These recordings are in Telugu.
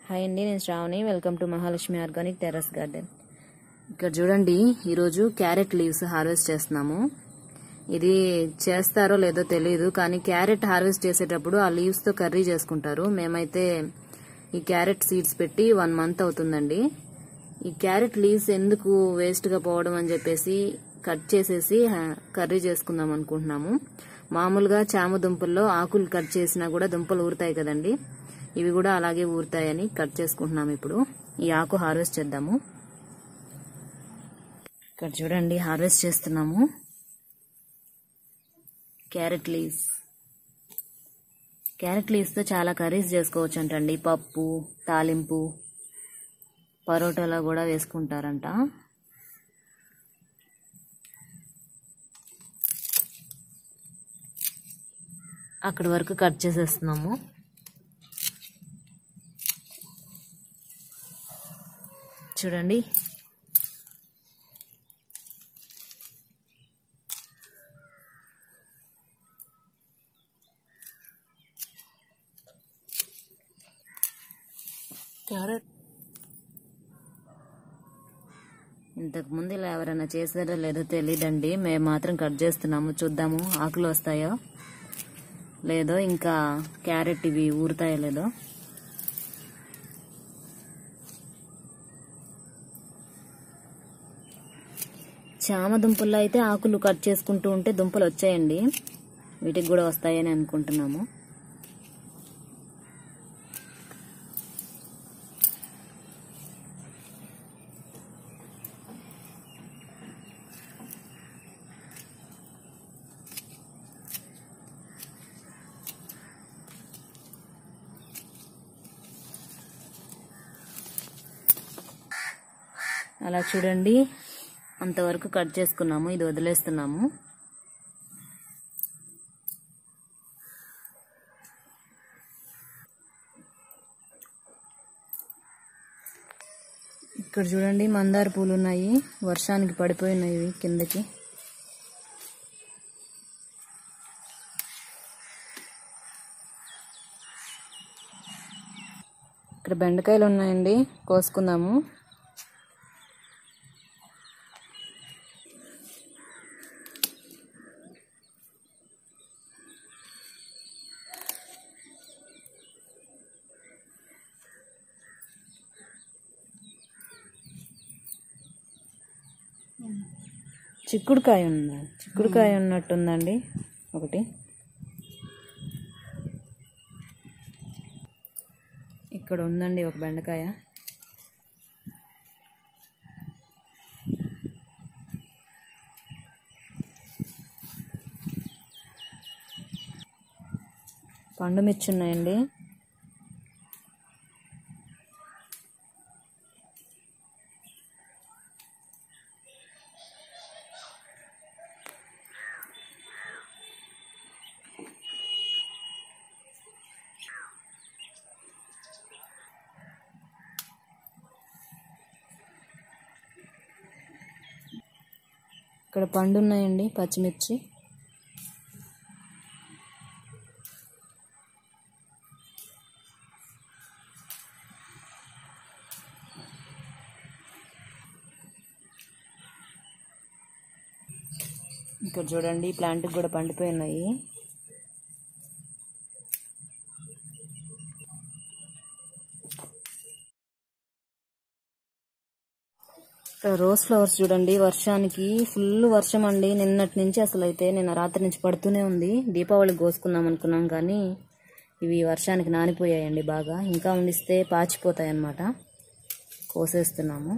హాయ్ అండి నేను Sravani welcome to Mahalakshmi organic terrace garden ఇక్కడ చూడండి ఈరోజు క్యారెట్ లీవ్స్ హార్వెస్ట్ చేస్తున్నాము ఇది చేస్తారో లేదో తెలియదు కానీ క్యారెట్ హార్వెస్ట్ చేసేటప్పుడు ఆ లీవ్స్ తో కర్రీ చేసుకుంటారు మేమైతే ఈ క్యారెట్ సీడ్స్ పెట్టి వన్ మంత్ అవుతుందండి ఈ క్యారెట్ లీవ్స్ ఎందుకు వేస్ట్ గా పోవడం అని చెప్పేసి కట్ చేసేసి హ, కర్రీ చేసుకుందాం అనుకుంటున్నాము మామూలుగా చామ దుంపల్లో ఆకులు కట్ చేసినా కూడా దుంపలు ఊరుతాయి కదండి ఇవి కూడా అలాగే ఊరుతాయని కట్ చేసుకుంటున్నాము ఇప్పుడు ఈ ఆకు హార్వెస్ట్ చేద్దాము ఇక్కడ చూడండి హార్వెస్ట్ చేస్తున్నాము క్యారెట్ లీవ్స్ క్యారెట్ లీవ్స్తో చాలా కర్రీస్ చేసుకోవచ్చు అంటండి పప్పు తాలింపు పరోటాలో కూడా వేసుకుంటారంట అక్కడి వరకు కట్ చేసేస్తున్నాము చూడండి క్యారెట్ ఇంతకు ముందు ఇలా ఎవరైనా చేశారో లేదో తెలియదండి మేము మాత్రం కట్ చేస్తున్నాము చూద్దాము ఆకులు వస్తాయో లేదో ఇంకా క్యారెట్ ఇవి ఊరుతాయో లేదో చామ దుంపల్లో అయితే ఆకులు కట్ చేసుకుంటూ ఉంటే దుంపలు వచ్చాయండి వీటికి కూడా వస్తాయని అనుకుంటున్నాము అలా చూడండి అంతవరకు కట్ చేసుకున్నాము ఇది వదిలేస్తున్నాము ఇక్కడ చూడండి మందార పూలు ఉన్నాయి వర్షానికి పడిపోయినాయి ఇవి కిందకి ఇక్కడ బెండకాయలు ఉన్నాయండి కోసుకుందాము చిక్కుడుకాయ ఉందా చిక్కుడుకాయ ఉన్నట్టుందండి ఒకటి ఇక్కడ ఉందండి ఒక బెండకాయ పండు మిర్చి ఉన్నాయండి ఇక్కడ పండు ఉన్నాయండి పచ్చిమిర్చి ఇక్కడ చూడండి ప్లాంట్కి కూడా పండిపోయి ఉన్నాయి ఇక్కడ రోజ్ ఫ్లవర్స్ చూడండి వర్షానికి ఫుల్ వర్షం అండి నిన్నటి నుంచి అసలు అయితే నిన్న రాత్రి నుంచి పడుతూనే ఉంది దీపావళికి కోసుకుందాం అనుకున్నాం కానీ ఇవి వర్షానికి నానిపోయాయండి బాగా ఇంకా ఉండిస్తే పాచిపోతాయి అన్నమాట కోసేస్తున్నాము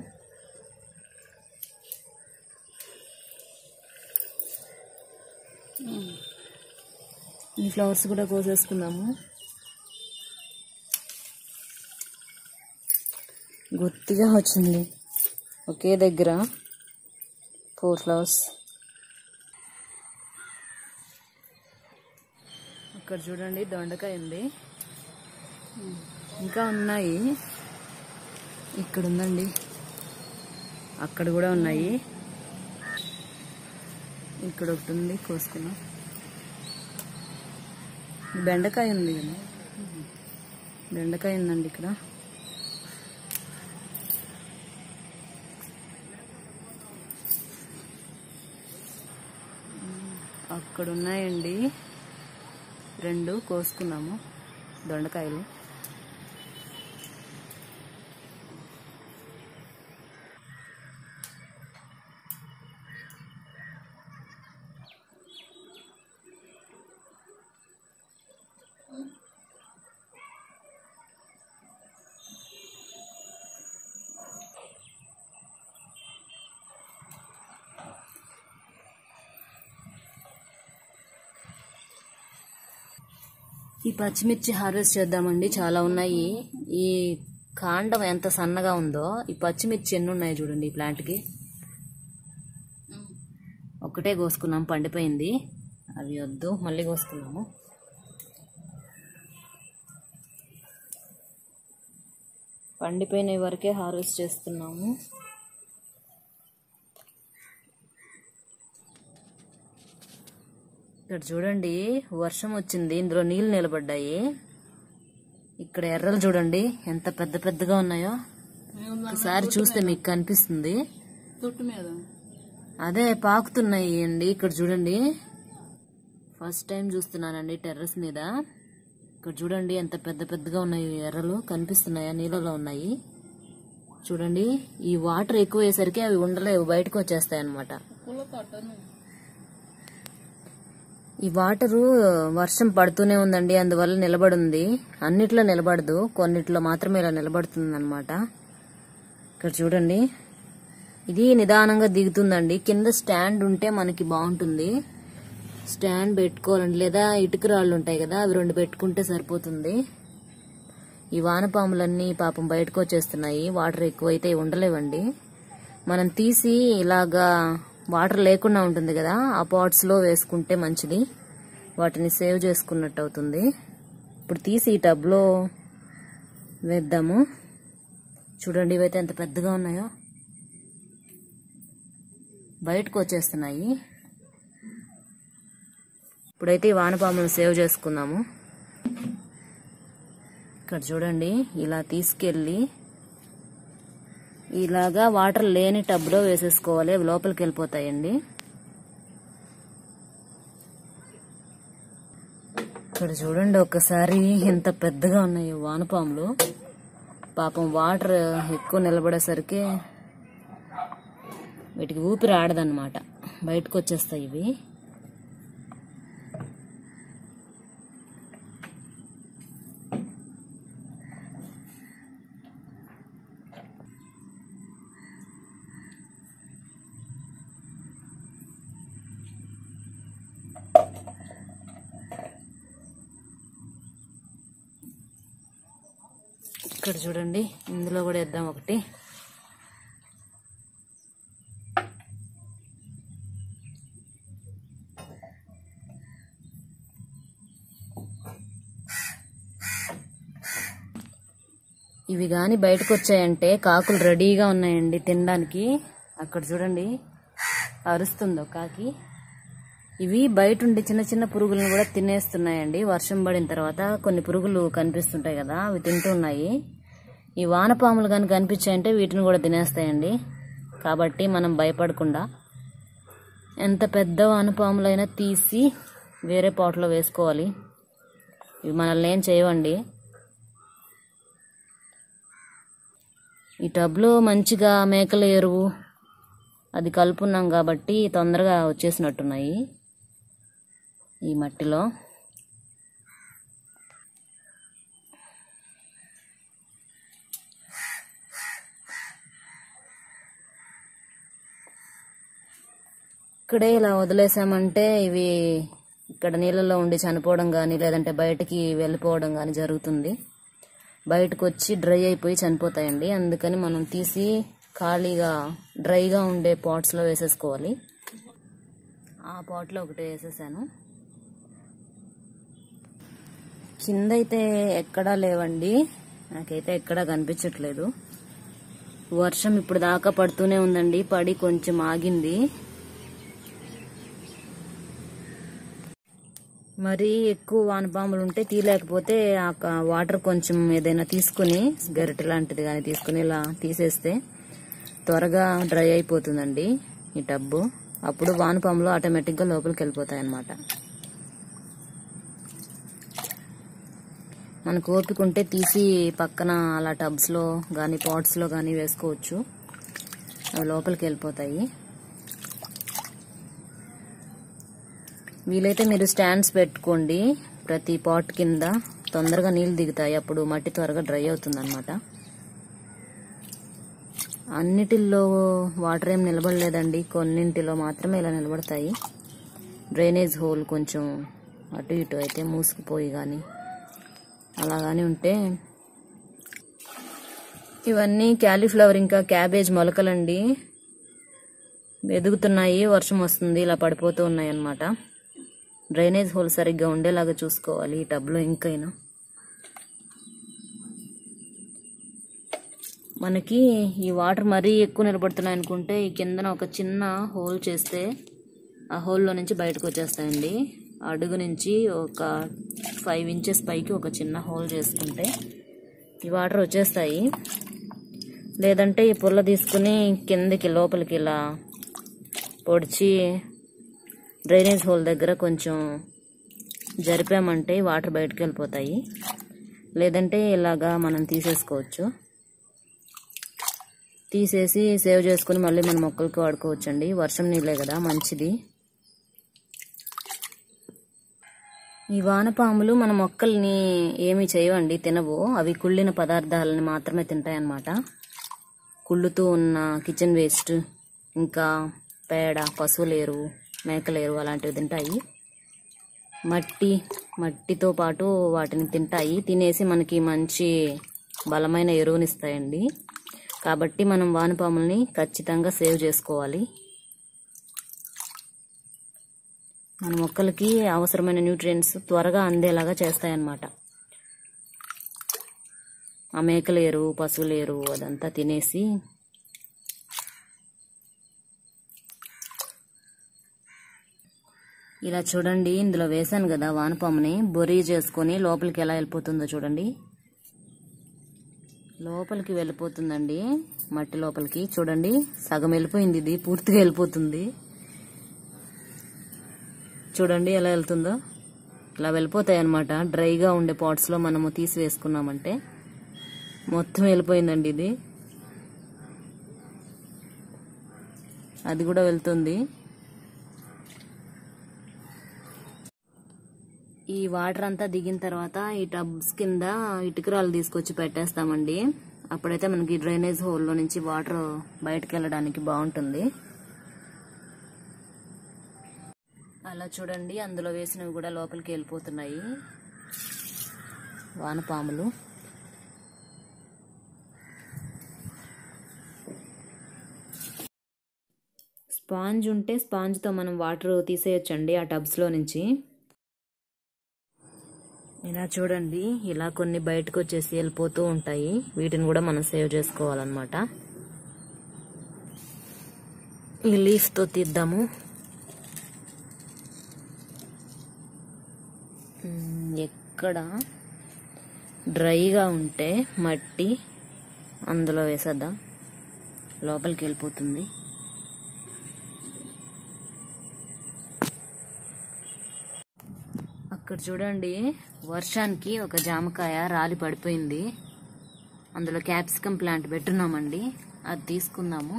ఈ ఫ్లవర్స్ కూడా కోసేసుకుందాము గుర్తిగా వచ్చింది ఒకే దగ్గర ఫోర్ ఫ్లవర్స్ ఇక్కడ చూడండి దొండకాయ ఉంది ఇంకా ఉన్నాయి ఇక్కడ ఉందండి అక్కడ కూడా ఉన్నాయి ఇక్కడ ఒకటి ఉంది కోసుకున్నాం బెండకాయ ఉంది కదా బెండకాయ ఉందండి ఇక్కడ ఇక్కడ ఉన్నాయండి రెండు కోసుకున్నాము దొండకాయలు ఈ పచ్చిమిర్చి హార్వెస్ట్ చేద్దామండి చాలా ఉన్నాయి ఈ కాండం ఎంత సన్నగా ఉందో ఈ పచ్చిమిర్చి ఎన్ని ఉన్నాయి చూడండి ఈ ప్లాంట్కి ఒకటే కోసుకున్నాం పండిపోయింది అవి వద్దు మళ్ళీ కోసుకున్నాము పండిపోయిన వరకే హార్వెస్ట్ చేస్తున్నాము ఇక్కడ చూడండి వర్షం వచ్చింది ఇందులో నీళ్లు నిలబడ్డాయి ఇక్కడ ఎర్రలు చూడండి ఎంత పెద్ద పెద్దగా ఉన్నాయో ఒకసారి చూస్తే మీకు కనిపిస్తుంది తొట్టు మీద అదే పాకుతున్నాయి అండి ఇక్కడ చూడండి ఫస్ట్ టైం చూస్తున్నానండి టెర్రస్ మీద ఇక్కడ చూడండి ఎంత పెద్ద పెద్దగా ఉన్నాయి ఎర్రలు కనిపిస్తున్నాయా నీళ్ళలో ఉన్నాయి చూడండి ఈ వాటర్ ఎక్కువ అయ్యేసరికి అవి ఉండలేవు బయటకు వచ్చేస్తాయి అన్నమాట పుల్ల తొట్టను ఈ వాటరు వర్షం పడుతూనే ఉందండి అందువల్ల నిలబడుంది అన్నిట్లో నిలబడదు కొన్నిట్లో మాత్రమే ఇలా నిలబడుతుంది అనమాట ఇక్కడ చూడండి ఇది నిదానంగా దిగుతుందండి కింద స్టాండ్ ఉంటే మనకి బాగుంటుంది స్టాండ్ పెట్టుకోవాలండి లేదా ఇటుక రాళ్ళు ఉంటాయి కదా అవి రెండు పెట్టుకుంటే సరిపోతుంది ఈ వానపాములన్నీ పాపం బయటకు వచ్చేస్తున్నాయి వాటర్ ఎక్కువైతే ఇవి ఉండలేవండి మనం తీసి ఇలాగా వాటర్ లేకుండా ఉంటుంది కదా ఆ పాట్స్ లో వేసుకుంటే మంచిది వాటిని సేవ్ చేసుకున్నట్టు అవుతుంది ఇప్పుడు తీసి ఈ టబ్లో వేద్దాము చూడండి ఇవైతే ఎంత పెద్దగా ఉన్నాయో బయటకు వచ్చేస్తున్నాయి ఇప్పుడైతే ఈ వానపాములను సేవ్ చేసుకుందాము ఇక్కడ చూడండి ఇలా తీసుకెళ్ళి ఇలాగా వాటర్ లేని టబ్లో వేసేసుకోవాలి అవి లోపలికి వెళ్ళిపోతాయండి ఇక్కడ చూడండి ఒకసారి ఎంత పెద్దగా ఉన్నాయి వానపాములు పాపం వాటర్ ఎక్కువ నిలబడేసరికి వీటికి ఊపిరి ఆడదన్నమాట బయటకు వచ్చేస్తాయి ఇవి ఇక్కడ చూడండి ఇందులో కూడా వేద్దాం ఒకటి ఇవి గాని బయటకు వచ్చాయంటే కాకులు రెడీగా ఉన్నాయండి తినడానికి అక్కడ చూడండి అరుస్తుందో కాకి ఇవి బయట ఉండే చిన్న చిన్న పురుగులను కూడా తినేస్తున్నాయండి వర్షం పడిన తర్వాత కొన్ని పురుగులు కనిపిస్తుంటాయి కదా అవి తింటున్నాయి ఈ వానపాములు కానీ కనిపించాయంటే వీటిని కూడా తినేస్తాయండి కాబట్టి మనం భయపడకుండా ఎంత పెద్ద వానపాములైనా తీసి వేరే పాట్లో వేసుకోవాలి ఇవి మనల్ని ఏం చేయవండి ఈ టబ్లో మంచిగా మేకల ఎరువు అది కలుపున్నాం కాబట్టి తొందరగా వచ్చేసినట్టున్నాయి ఈ మట్టిలో ఇక్కడే ఇలా వదిలేసామంటే ఇవి ఇక్కడ నీళ్ళలో ఉండి చనిపోవడం కానీ లేదంటే బయటికి వెళ్ళిపోవడం కానీ జరుగుతుంది బయటకు వచ్చి డ్రై అయిపోయి చనిపోతాయండి అందుకని మనం తీసి ఖాళీగా డ్రైగా ఉండే పాట్స్లో వేసేసుకోవాలి ఆ పాట్లో ఒకటి వేసేసాను కింద అయితే ఎక్కడా లేవండి నాకైతే ఎక్కడా కనిపించట్లేదు వర్షం ఇప్పుడు దాకా పడుతూనే ఉందండి పడి కొంచెం ఆగింది మరీ ఎక్కువ వానపాములు ఉంటే తీయలేకపోతే ఆ క- వాటర్ కొంచెం ఏదైనా తీసుకుని గరిటె లాంటిది కానీ తీసుకుని ఇలా తీసేస్తే త్వరగా డ్రై అయిపోతుందండి ఈ టబ్బు అప్పుడు వానపాములు ఆటోమేటిక్గా లోపలికి వెళ్ళిపోతాయి అన్నమాట మనకు ఓపిక ఉంటే తీసి పక్కన అలా టబ్స్లో కానీ పాట్స్లో కానీ వేసుకోవచ్చు అవి లోపలికి వెళ్ళిపోతాయి వీలైతే మీరు స్టాండ్స్ పెట్టుకోండి ప్రతి పాట్ కింద తొందరగా నీళ్ళు దిగుతాయి అప్పుడు మట్టి త్వరగా డ్రై అవుతుంది అనమాట అన్నిటిల్లో వాటర్ ఏం నిలబడలేదండి కొన్నింటిలో మాత్రమే ఇలా నిలబడతాయి డ్రైనేజ్ హోల్ కొంచెం అటు ఇటు అయితే మూసుకుపోయి కానీ అలా కానీ ఉంటే ఇవన్నీ క్యాలీఫ్లవర్ ఇంకా క్యాబేజ్ మొలకలండి ఎదుగుతున్నాయి వర్షం వస్తుంది ఇలా పడిపోతూ ఉన్నాయి అన్నమాట డ్రైనేజ్ హోల్ సరిగ్గా ఉండేలాగా చూసుకోవాలి ఈ టబ్లో ఇంకైనా మనకి ఈ వాటర్ మరీ ఎక్కువ నిలబడుతున్నాయి అనుకుంటే ఈ కిందన ఒక చిన్న హోల్ చేస్తే ఆ హోల్లో నుంచి బయటకు వచ్చేస్తాయండి అడుగు నుంచి ఒక ఫైవ్ ఇంచెస్ పైకి ఒక చిన్న హోల్ చేసుకుంటే ఈ వాటర్ వచ్చేస్తాయి లేదంటే ఈ పుల్ల తీసుకుని కిందకి లోపలికి ఇలా పొడిచి డ్రైనేజ్ హోల్ దగ్గర కొంచెం జరిపామంటే వాటర్ బయటకు వెళ్ళిపోతాయి లేదంటే ఇలాగా మనం తీసేసుకోవచ్చు తీసేసి సేవ్ చేసుకుని మళ్ళీ మన మొక్కలకి వాడుకోవచ్చండి వర్షం నీళ్ళే కదా మంచిది ఈ వానపాములు మన మొక్కల్ని ఏమి చేయవండి తినవు అవి కుళ్ళిన పదార్థాలని మాత్రమే తింటాయన్నమాట కుళ్ళుతూ ఉన్న కిచెన్ వేస్ట్ ఇంకా పేడ పశువుల ఎరువు మేకల ఎరువు అలాంటివి తింటాయి మట్టి మట్టితో పాటు వాటిని తింటాయి తినేసి మనకి మంచి బలమైన ఎరువునిస్తాయండి కాబట్టి మనం వానపాముల్ని ఖచ్చితంగా సేవ్ చేసుకోవాలి మన మొక్కలకి అవసరమైన న్యూట్రియంట్స్ త్వరగా అందేలాగా చేస్తాయన్నమాట ఆ మేకల ఎరువు పశువుల ఎరువు అదంతా తినేసి ఇలా చూడండి ఇందులో వేసాను కదా వానపాముని బొరీ చేసుకొని లోపలికి ఎలా వెళ్ళిపోతుందో చూడండి లోపలికి వెళ్ళిపోతుందండి మట్టి లోపలికి చూడండి సగం వెళ్ళిపోయింది ఇది పూర్తిగా వెళ్ళిపోతుంది చూడండి ఎలా వెళ్తుందో ఇలా వెళ్ళిపోతాయి అనమాట డ్రైగా ఉండే పాట్స్లో మనము తీసి వేసుకున్నామంటే మొత్తం వెళ్ళిపోయిందండి ఇది అది కూడా వెళ్తుంది ఈ వాటర్ అంతా దిగిన తర్వాత ఈ టబ్స్ కింద ఇటుకరాలు తీసుకొచ్చి పెట్టేస్తామండి అప్పుడైతే మనకి డ్రైనేజ్ హోల్లో నుంచి వాటర్ బయటకు వెళ్ళడానికి బాగుంటుంది అలా చూడండి అందులో వేసినవి కూడా లోపలికి వెళ్ళిపోతున్నాయి వానపాములు స్పాంజ్ ఉంటే స్పాంజ్తో మనం వాటర్ తీసేయొచ్చండి ఆ టబ్స్లో నుంచి ఇలా చూడండి ఇలా కొన్ని బయటకు వచ్చేసి వెళ్ళిపోతూ ఉంటాయి వీటిని కూడా మనం సేవ్ చేసుకోవాలన్నమాట ఈ లీఫ్తో తీద్దాము మ్, ఎక్కడ డ్రైగా ఉంటే మట్టి అందులో వేసేద్దాం లోపలికి వెళ్ళిపోతుంది అక్కడ చూడండి వర్షానికి ఒక జామకాయ రాలి పడిపోయింది అందులో క్యాప్సికమ్ ప్లాంట్ పెట్టున్నామండి అది తీసుకుందాము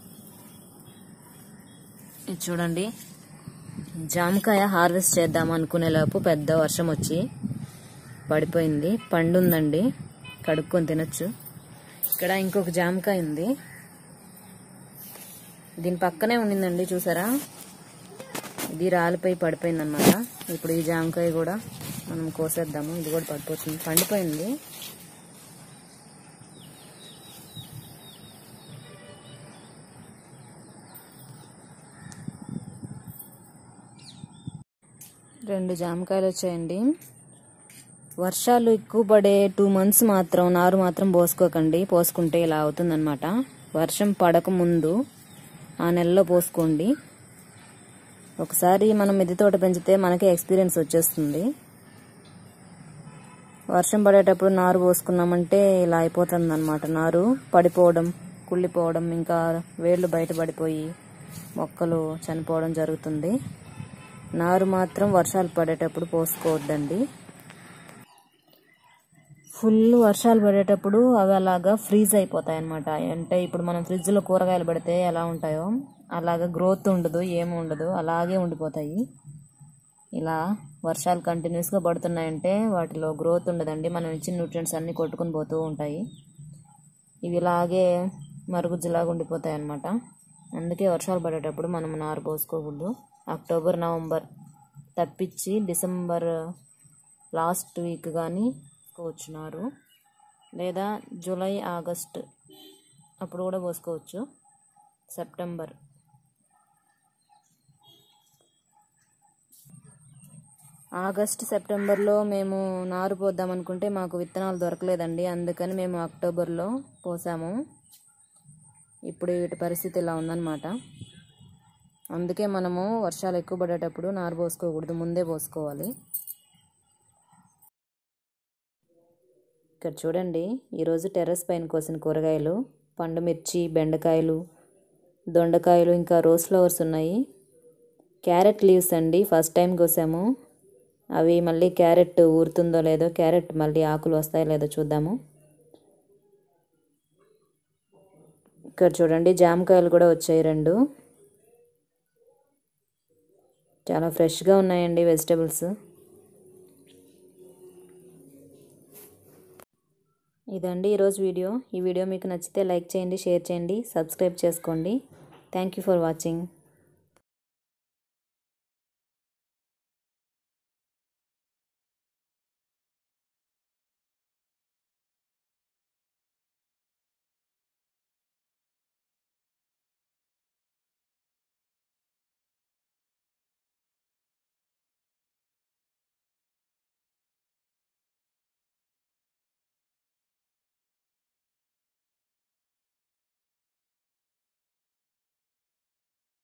ఇది చూడండి జామకాయ హార్వెస్ట్ చేద్దాం అనుకునేలోపు పెద్ద వర్షం వచ్చి పడిపోయింది పండు ఉందండి కడుక్కొని తినొచ్చు ఇక్కడ ఇంకొక జామకాయ ఉంది దీని పక్కనే ఉండిందండి చూసారా ఇది రాలిపోయి పడిపోయింది అనమాట ఇప్పుడు ఈ జామకాయ కూడా మనం కోసేద్దాము ఇది కూడా పడిపోతుంది పండిపోయింది రెండు జామకాయలు వచ్చాయండి వర్షాలు ఎక్కువ పడే టూ మంత్స్ మాత్రం నారు మాత్రం పోసుకోకండి పోసుకుంటే ఇలా అవుతుందన్నమాట వర్షం పడక ముందు ఆ నెలలో పోసుకోండి ఒకసారి మనం మిద్దె తోట పెంచితే మనకే ఎక్స్పీరియన్స్ వచ్చేస్తుంది వర్షం పడేటప్పుడు నారు పోసుకున్నామంటే ఇలా అయిపోతుంది అనమాట నారు పడిపోవడం కుళ్ళిపోవడం ఇంకా వేళ్ళు బయట పడిపోయి మొక్కలు చనిపోవడం జరుగుతుంది నారు మాత్రం వర్షాలు పడేటప్పుడు పోసుకోవద్దండి ఫుల్ వర్షాలు పడేటప్పుడు అవి అలాగా ఫ్రీజ్ అయిపోతాయి అనమాట అంటే ఇప్పుడు మనం ఫ్రిడ్జ్లో కూరగాయలు పెడితే ఎలా ఉంటాయో అలాగా గ్రోత్ ఉండదు ఏమి ఉండదు అలాగే ఉండిపోతాయి ఇలా వర్షాలు కంటిన్యూస్గా పడుతున్నాయంటే వాటిలో గ్రోత్ ఉండదండి మనం ఇచ్చిన న్యూట్రియంట్స్ అన్నీ కొట్టుకుని పోతూ ఉంటాయి ఇవి ఇలాగే మరుగుజ్జులాగా ఉండిపోతాయి అన్నమాట అందుకే వర్షాలు పడేటప్పుడు మనం నారు పోసుకోకూడదు అక్టోబర్ నవంబర్ తప్పించి డిసెంబర్ లాస్ట్ వీక్ కానీ పోసుకోవచ్చు నారు లేదా జూలై ఆగస్ట్ అప్పుడు కూడా పోసుకోవచ్చు సెప్టెంబర్ ఆగస్ట్ సెప్టెంబర్లో మేము నారు పోద్దాం అనుకుంటే మాకు విత్తనాలు దొరకలేదండి అందుకని మేము అక్టోబర్లో పోసాము ఇప్పుడు వీటి పరిస్థితి ఇలా ఉందన్నమాట అందుకే మనము వర్షాలు ఎక్కువ పడేటప్పుడు నారు పోసుకోకూడదు ముందే పోసుకోవాలి ఇక్కడ చూడండి ఈరోజు టెర్రస్ పైన కోసిన కూరగాయలు పండు మిర్చి బెండకాయలు దొండకాయలు ఇంకా రోజ్ ఫ్లవర్స్ ఉన్నాయి క్యారెట్ లీవ్స్ అండి ఫస్ట్ టైం కోసాము అవి మళ్ళీ క్యారెట్ ఊరుతుందో లేదో క్యారెట్ మళ్ళీ ఆకులు వస్తాయో లేదో చూద్దాము ఇక్కడ చూడండి జామకాయలు కూడా వచ్చాయి రెండు చాలా ఫ్రెష్గా ఉన్నాయండి వెజిటబుల్స్ ఇదండి ఈరోజు వీడియో ఈ వీడియో మీకు నచ్చితే లైక్ చేయండి షేర్ చేయండి సబ్స్క్రైబ్ చేసుకోండి థ్యాంక్ యూ ఫర్ వాచింగ్